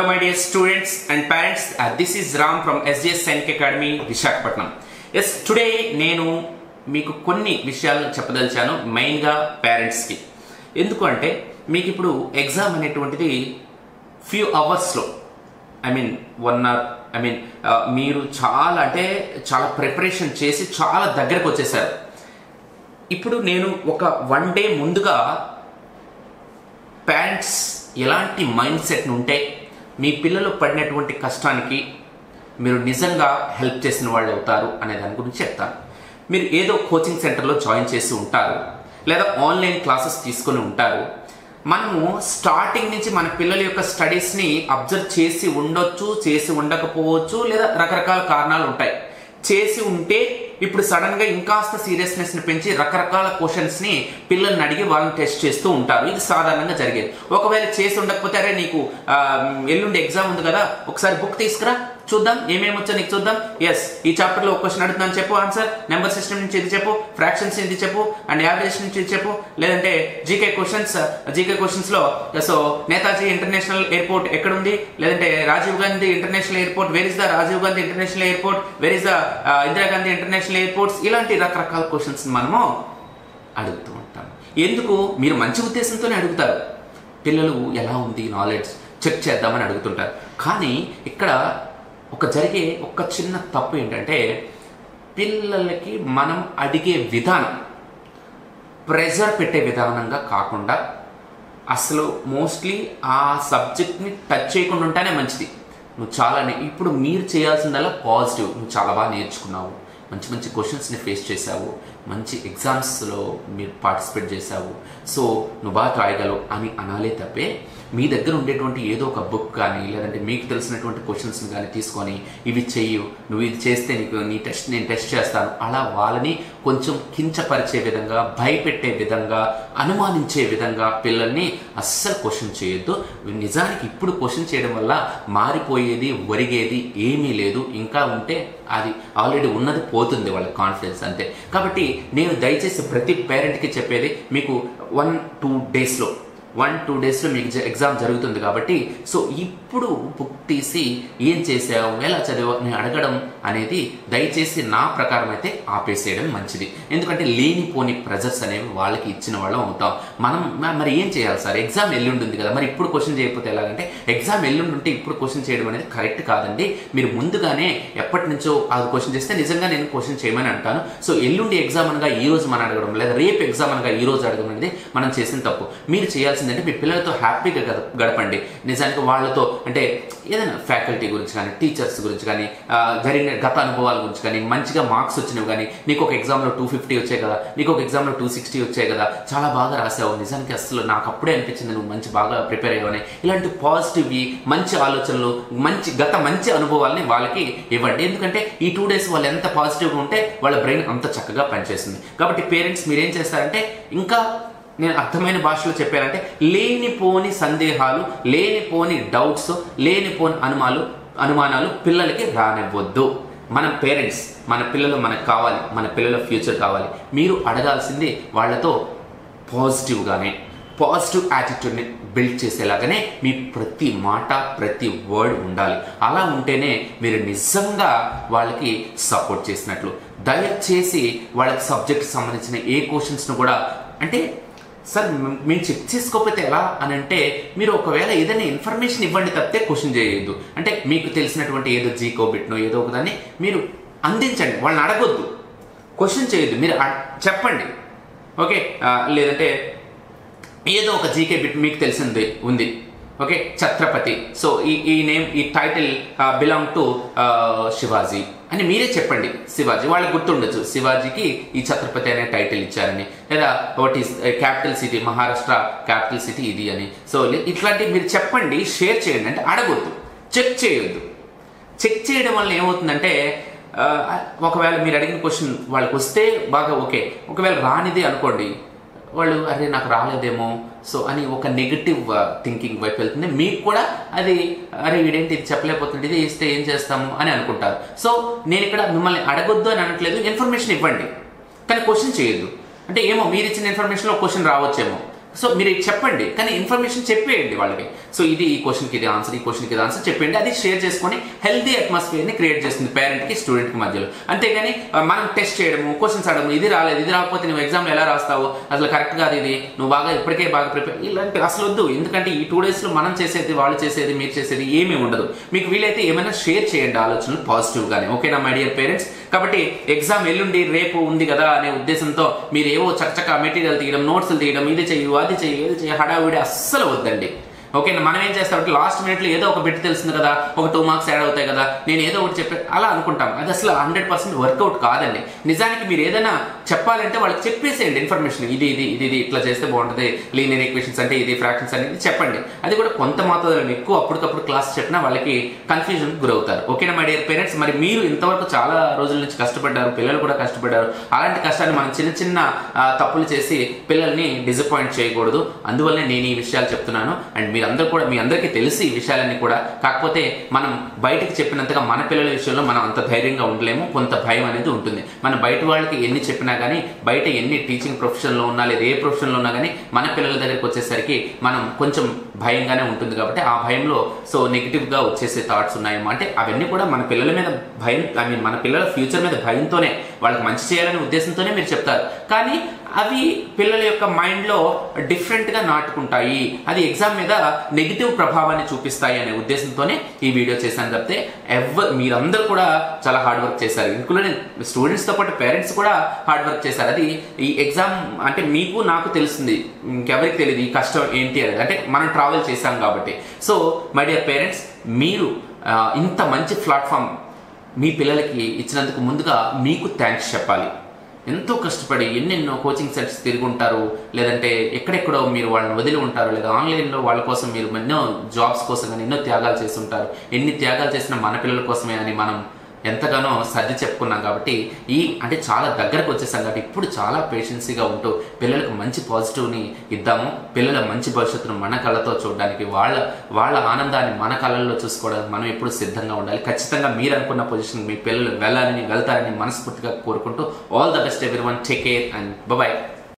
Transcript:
my dear students and parents. Uh, this is Ram from SJS Sainik Academy, Visakhapatnam ఎస్ today నేను మీకు కొన్ని విషయాలు చెప్పదలిచాను మెయిన్గా పేరెంట్స్కి ఎందుకు అంటే మీకు ఇప్పుడు ఎగ్జామ్ అనేటువంటిది ఫ్యూ అవర్స్లో I mean one hour I mean మీరు చాలా అంటే చాలా ప్రిపరేషన్ చేసి చాలా దగ్గరకు వచ్చేసారు ఇప్పుడు నేను ఒక వన్ డే ముందుగా పేరెంట్స్ ఎలాంటి మైండ్ సెట్ ఉంటే మీ పిల్లలు పడినటువంటి కష్టానికి మీరు నిజంగా హెల్ప్ చేసిన వాళ్ళు అవుతారు అనే దాని గురించి చెప్తాను మీరు ఏదో కోచింగ్ సెంటర్లో జాయిన్ చేసి ఉంటారు లేదా ఆన్లైన్ క్లాసెస్ తీసుకొని ఉంటారు మనము స్టార్టింగ్ నుంచి మన పిల్లల యొక్క స్టడీస్ని అబ్జర్వ్ చేసి ఉండొచ్చు చేసి ఉండకపోవచ్చు లేదా రకరకాల కారణాలు ఉంటాయి చేసి ఉంటే ఇప్పుడు సడన్ గా ఇంకాస్త సీరియస్నెస్ ని పెంచి రకరకాల క్వశ్చన్స్ ని పిల్లల్ని అడిగి వాళ్ళని టెస్ట్ చేస్తూ ఉంటారు ఇది సాధారణంగా జరిగేది ఒకవేళ చేసి ఉండకపోతే అరే నీకు ఆ, ఎల్లుండి ఎగ్జామ్ ఉంది కదా ఒకసారి బుక్ తీసుకురా చూద్దాం ఏమేమి వచ్చా నీకు చూద్దాం ఎస్ ఈ చాప్టర్ లో ఒక క్వశ్చన్ అడుగుతున్నాను చెప్పు ఆన్సర్ నెంబర్ సిస్టమ్ నుంచి ఇది చెప్పు ఫ్రాక్షన్స్ ఇది చెప్పు అండ్ యావరేజ్ నుంచి ఇది చెప్పు లేదంటే జీకే క్వశ్చన్స్ జీకే క్వశ్చన్స్ లో సో నేతాజీ ఇంటర్నేషనల్ ఎయిర్పోర్ట్ ఎక్కడ ఉంది లేదంటే Rajiv Gandhi international airport where is the Rajiv Gandhi international airport where is the Indira Gandhi international airports ఇలాంటి రకరకాల క్వశ్చన్స్ మనము అడుగుతూ ఉంటాం ఎందుకు మీరు మంచి ఉద్దేశంతోనే అడుగుతారు పిల్లలు ఎలా ఉంది నాలెడ్జ్ చెక్ చేద్దామని అడుగుతుంటారు కానీ ఇక్కడ ఒక జరిగే ఒక చిన్న తప్పు ఏంటంటే పిల్లలకి మనం అడిగే విధానం ప్రెజర్ పెట్టే విధానంగా కాకుండా అసలు మోస్ట్లీ ఆ సబ్జెక్ట్ని టచ్ చేయకుండా ఉంటేనే మంచిది నువ్వు చాలా నే- ఇప్పుడు మీరు చేయాల్సిందల్లా పాజిటివ్ నువ్వు చాలా బాగా నేర్చుకున్నావు మంచి మంచి క్వశ్చన్స్ని ఫేస్ చేశావు మంచి ఎగ్జామ్స్లో మీరు పార్టిసిపేట్ చేశావు సో నువ్వు బాగా రాయగలవు అని అనాలే తప్పే మీ దగ్గర ఉండేటువంటి ఏదో ఒక బుక్ కానీ లేదంటే మీకు తెలిసినటువంటి క్వశ్చన్స్ని కానీ తీసుకొని ఇవి చెయ్యు నువ్వు ఇది చేస్తే నీకు నీ టెస్ట్ నేను టెస్ట్ చేస్తాను అలా వాళ్ళని కొంచెం కించపరిచే విధంగా భయపెట్టే విధంగా అనుమానించే విధంగా పిల్లల్ని అస్సలు క్వశ్చన్ చేయొద్దు నిజానికి ఇప్పుడు క్వశ్చన్ చేయడం వల్ల మారిపోయేది ఒరిగేది ఏమీ లేదు ఇంకా ఉంటే అది ఆల్రెడీ ఉన్నది పోతుంది వాళ్ళ కాన్ఫిడెన్స్ అంతే కాబట్టి నేను దయచేసి ప్రతి పేరెంట్కి చెప్పేది మీకు వన్ టూ డేస్లో వన్ టూ డేస్లో మీకు ఎగ్జామ్ జరుగుతుంది కాబట్టి సో ఇప్పుడు బుక్ తీసి ఏం చేసావు ఎలా చదివావు అని అడగడం అనేది దయచేసి నా ప్రకారం అయితే ఆపేసేయడం మంచిది ఎందుకంటే లేనిపోని ప్రెజర్స్ అనేవి వాళ్ళకి ఇచ్చిన వాళ్ళం అవుతాం మనం మ- మరి ఏం చేయాలి సార్ ఎగ్జామ్ ఎల్లుండి ఉంది కదా మరి ఇప్పుడు క్వశ్చన్ చేయకపోతే ఎలాగంటే ఎగ్జామ్ ఎల్లుండి ఉంటే ఇప్పుడు క్వశ్చన్ చేయడం అనేది కరెక్ట్ కాదండి మీరు ముందుగానే ఎప్పటి నుంచో అది క్వశ్చన్ చేస్తే నిజంగా నేను క్వశ్చన్ చేయమని అంటాను సో ఎల్లుండి ఎగ్జామ్ అనగా ఈ రోజు మనం అడగడం లేదా రేపు ఎగ్జామ్ అనగా ఈ రోజు అడగడం అనేది మనం చేసిన తప్పు మీరు చేయాల్సిందంటే మీ పిల్లలతో హ్యాపీగా గడ- గడపండి నిజానికి వాళ్ళతో అంటే ఏదైనా ఫ్యాకల్టీ గురించి కానీ టీచర్స్ గురించి కానీ ఆ, జరిగిన గత అనుభవాల గురించి కానీ మంచిగా మార్క్స్ వచ్చినవి కానీ నీకు ఒక ఎగ్జామ్లో టూ ఫిఫ్టీ వచ్చాయి కదా నీకు ఒక ఎగ్జామ్లో టూ సిక్స్టీ వచ్చాయి కదా చాలా బాగా రాసావు నిజానికి అసలు నాకు అప్పుడే అనిపించింది నువ్వు మంచి బాగా ప్రిపేర్ అయ్యావని ఇలాంటి పాజిటివ్ మంచి ఆలోచనలు మంచి గత మంచి అనుభవాల్ని వాళ్ళకి ఇవ్వండి ఎందుకంటే ఈ టూ డేస్ వాళ్ళు ఎంత పాజిటివ్గా ఉంటే వాళ్ళ బ్రెయిన్ అంత చక్కగా పనిచేస్తుంది కాబట్టి పేరెంట్స్ మీరేం చేస్తారంటే ఇంకా నేను అర్థమైన భాషలో చెప్పానంటే లేనిపోని సందేహాలు లేనిపోని డౌట్స్ లేనిపోని అనుమానాలు అనుమానాలు పిల్లలకి రానివ్వద్దు మన పేరెంట్స్ మన పిల్లలు మనకు కావాలి మన పిల్లల ఫ్యూచర్ కావాలి మీరు అడగాల్సింది వాళ్ళతో పాజిటివ్గానే పాజిటివ్ యాటిట్యూడ్ని బిల్డ్ చేసేలాగానే మీ ప్రతి మాట ప్రతి వర్డ్ ఉండాలి అలా ఉంటేనే మీరు నిజంగా వాళ్ళకి సపోర్ట్ చేసినట్లు దయచేసి వాళ్ళకి సబ్జెక్ట్ సంబంధించిన ఏ క్వశ్చన్స్ను కూడా అంటే సార్ మ్- మేము చెక్ చేసుకోకపోతే ఎలా అని అంటే మీరు ఒకవేళ ఏదైనా ఇన్ఫర్మేషన్ ఇవ్వండి తప్పితే క్వశ్చన్ చేయొద్దు అంటే మీకు తెలిసినటువంటి ఏదో జీకో బిట్నో ఏదో ఒకదాన్ని మీరు అందించండి వాళ్ళని అడగొద్దు క్వశ్చన్ చేయొద్దు మీరు అడ్- చెప్పండి ఓకే ఆ, లేదంటే ఏదో ఒక జీకే బిట్ మీకు తెలిసింది ఉంది ఓకే ఛత్రపతి సో ఈ ఈ నేమ్ ఈ టైటిల్ బిలాంగ్ టు శివాజీ అని మీరే చెప్పండి శివాజీ వాళ్ళకి గుర్తుండొచ్చు శివాజీకి ఈ ఛత్రపతి అనే టైటిల్ ఇచ్చారని లేదా what is capital city Maharashtra capital city ఇది అని సో ఇట్లాంటివి మీరు చెప్పండి షేర్ చేయండి అంటే అడగొద్దు చెక్ చేయొద్దు చెక్ చేయడం వల్ల ఏమవుతుందంటే ఆ, ఒకవేళ మీరు అడిగిన క్వశ్చన్ వాళ్ళకి వస్తే బాగా ఓకే ఒకవేళ రానిది అనుకోండి వాళ్ళు అరే నాకు రాలేదేమో సో అని ఒక నెగిటివ్ థింకింగ్ వైపు వెళ్తుంది మీకు కూడా అది అరే వీడేంటి ఇది చెప్పలేకపోతుంది ఇది ఇస్తే ఏం చేస్తాము అని అనుకుంటారు సో నేను ఇక్కడ మిమ్మల్ని అడగొద్దు అని అనట్లేదు ఇన్ఫర్మేషన్ ఇవ్వండి కానీ క్వశ్చన్ చేయొద్దు అంటే ఏమో మీరు ఇచ్చిన ఇన్ఫర్మేషన్లో క్వశ్చన్ రావచ్చేమో సో మీరు ఇది చెప్పండి కానీ ఇన్ఫర్మేషన్ చెప్పేయండి వాళ్ళకి సో ఇది ఈ క్వశ్చన్కి ఇది ఆన్సర్ ఈ క్వశ్చన్కి ఇది ఆన్సర్ చెప్పండి అది షేర్ చేసుకొని హెల్దీ అట్మాస్ఫియర్ని క్రియేట్ చేస్తుంది పేరెంట్కి స్టూడెంట్కి మధ్యలో అంతేగాని ఆ, మనం టెస్ట్ చేయడము క్వశ్చన్స్ అడగము ఇది రాలేదు ఇది రాకపోతే నువ్వు ఎగ్జామ్లో ఎలా రాస్తావు అసలు కరెక్ట్ కాదు ఇది నువ్వు బాగా ఇప్పటికే బాగా ప్రిపేర్ ఇలాంటి అసలు వద్దు ఎందుకంటే ఈ టూ డేస్లో మనం చేసేది వాళ్ళు చేసేది మీరు చేసేది ఏమీ ఉండదు మీకు వీలైతే ఏమైనా షేర్ చేయండి ఆలోచనలు పాజిటివ్గానే ఓకేనా మై డియర్ పేరెంట్స్ కాబట్టి ఎగ్జామ్ ఎల్లుండి రేపు ఉంది కదా అనే ఉద్దేశంతో మీరు ఏవో చక్కచక్క మెటీరియల్ తీయడం నోట్స్లు తీయడం ఇది చెయ్యు అది చెయ్యి ఏది చెయ్యి హడావిడి అస్సలు వద్దండి ఓకేనా మనం ఏం చేస్తామంటే లాస్ట్ మినిట్లో ఏదో ఒక బిట్ తెలుస్తుంది కదా ఒక టూ మార్క్స్ యాడ్ అవుతాయి కదా నేను ఏదో ఒకటి చెప్పే అలా అనుకుంటాం అది అసలు హండ్రెడ్ పర్సెంట్ వర్కౌట్ కాదండి నిజానికి మీరు ఏదైనా చెప్పాలంటే వాళ్ళకి చెప్పేసేయండి ఇన్ఫర్మేషన్ ఇది ఇది ఇది ఇది ఇట్లా చేస్తే బాగుంటుంది లీనియర్ ఈక్వేషన్స్ అంటే ఇది ఫ్రాక్షన్స్ అనేది చెప్పండి అది కూడా కొంత మాత్రంలో ఎక్కువ అప్పటికప్పుడు క్లాస్ చెప్పినా వాళ్ళకి కన్ఫ్యూజన్ గురవుతారు ఓకేనా మై డియర్ పేరెంట్స్ మరి మీరు ఇంతవరకు చాలా రోజుల నుంచి కష్టపడ్డారు పిల్లలు కూడా కష్టపడ్డారు అలాంటి కష్టాన్ని మనం చిన్న చిన్న ఆ, తప్పులు చేసి పిల్లల్ని డిసప్పాయింట్ చేయకూడదు అందువల్లే నేను ఈ విషయాలు చెప్తున్నాను అండ్ మీరందరూ కూడా మీ అందరికీ తెలిసి ఈ విషయాలన్నీ కూడా కాకపోతే మనం బయటకు చెప్పినంతగా మన పిల్లల విషయంలో మనం అంత ధైర్యంగా ఉండలేము కొంత భయం అనేది ఉంటుంది మన బయట వాళ్ళకి ఎన్ని చెప్పినా కానీ బయట ఎన్ని టీచింగ్ ప్రొఫెషన్లో ఉన్నా లేదా ఏ ప్రొఫెషన్లో ఉన్నా కానీ మన పిల్లల దగ్గరికి వచ్చేసరికి మనం కొంచెం భయంగానే ఉంటుంది కాబట్టి ఆ భయంలో సో నెగిటివ్గా వచ్చేసే థాట్స్ ఉన్నాయేమో అంటే అవన్నీ కూడా మన పిల్లల మీద భయం ఐ మీన్ మన పిల్లల ఫ్యూచర్ మీద భయంతోనే వాళ్ళకి మంచి చేయాలనే ఉద్దేశంతోనే మీరు చెప్తారు కానీ అవి పిల్లల యొక్క మైండ్లో డిఫరెంట్గా నాటుకుంటాయి అది ఎగ్జామ్ మీద నెగిటివ్ ప్రభావాన్ని చూపిస్తాయి అనే ఉద్దేశంతోనే ఈ వీడియో చేశాను తప్పితే ఎవ్వరు మీరందరూ కూడా చాలా హార్డ్ వర్క్ చేశారు ఇంక్లూడింగ్ స్టూడెంట్స్తో పాటు పేరెంట్స్ కూడా హార్డ్ వర్క్ చేశారు అది ఈ ఎగ్జామ్ అంటే మీకు నాకు తెలుస్తుంది ఇంకెవరికి తెలియదు ఈ కష్టం ఏంటి అనేది అంటే మనం ట్రావెల్ చేశాం కాబట్టి సో మై డియర్ పేరెంట్స్ మీరు ఆ, ఇంత మంచి ప్లాట్ఫామ్ మీ పిల్లలకి ఇచ్చినందుకు ముందుగా మీకు థ్యాంక్స్ చెప్పాలి ఎంతో కష్టపడి ఎన్నెన్నో కోచింగ్ సెంటర్స్ తిరిగి ఉంటారు లేదంటే ఎక్కడెక్కడో మీరు వాళ్ళని వదిలి ఉంటారు లేదా ఆన్లైన్లో వాళ్ళ కోసం మీరు ఎన్నో జాబ్స్ కోసం కానీ ఎన్నో త్యాగాలు చేసి ఉంటారు ఎన్ని త్యాగాలు చేసినా మన పిల్లల కోసమే అని మనం ఎంతగానో సర్ది చెప్పుకున్నాం కాబట్టి ఈ అంటే చాలా దగ్గరకు వచ్చేసాం కాబట్టి ఇప్పుడు చాలా పేషెన్సీగా ఉంటూ పిల్లలకు మంచి పాజిటివ్ని ఇద్దాము పిల్లల మంచి భవిష్యత్తును మన కళ్ళతో చూడడానికి వాళ్ళ వాళ్ళ ఆనందాన్ని మన కళ్ళల్లో చూసుకోవడానికి మనం ఎప్పుడు సిద్ధంగా ఉండాలి ఖచ్చితంగా మీరు అనుకున్న పొజిషన్ మీ పిల్లలు వెళ్ళాలని వెళ్తారని మనస్ఫూర్తిగా కోరుకుంటూ all the best everyone take care and bye